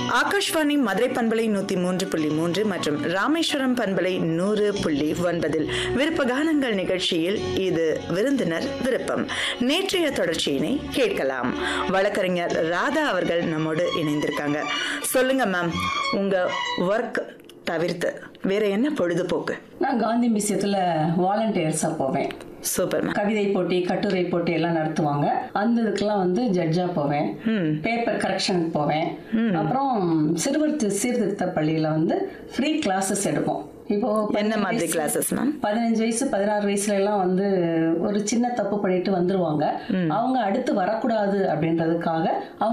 ஆகாஷ்வாணி மதுரை பண்பலை நூத்தி மூன்று புள்ளி மூன்று மற்றும் ராமேஸ்வரம் பண்பலை நூறு புள்ளி ஒன்பதில் விருப்ப கானங்கள் நிகழ்ச்சியில் இது விருந்தினர் விருப்பம் நேற்றைய தொடர்ச்சியினை கேட்கலாம் வழக்கறிஞர் ராதா அவர்கள் நம்மோடு இணைந்திருக்காங்க சொல்லுங்க மேம் உங்க ஒர்க் தவிர்த்து வேற என்ன பொழுதுபோக்கு நான் காந்தி மியூசியத்தில் வாலண்டியர்ஸாக போவேன் சூப்பர் மேம் கவிதை போட்டி கட்டுரை போட்டி எல்லாம் நடத்துவாங்க அந்த இதுக்கெல்லாம் வந்து ஜட்ஜா போவேன் பேப்பர் கரெக்ஷனுக்கு போவேன் அப்புறம் சிறுவர் தி- சீர்திருத்த பள்ளியில வந்து ஃப்ரீ கிளாஸஸ் எடுப்போம் இப்போ என்ன பதினஞ்சு மாதிரி வயசு- கிளாஸஸ் மேம் பதினஞ்சு வயசு பதினாறு வயசுல எல்லாம் வந்து ஒரு சின்ன தப்பு பண்ணிட்டு வந்துருவாங்க அவங்க அடுத்து வரக்கூடாது அப்படின்றதுக்காக அவங்க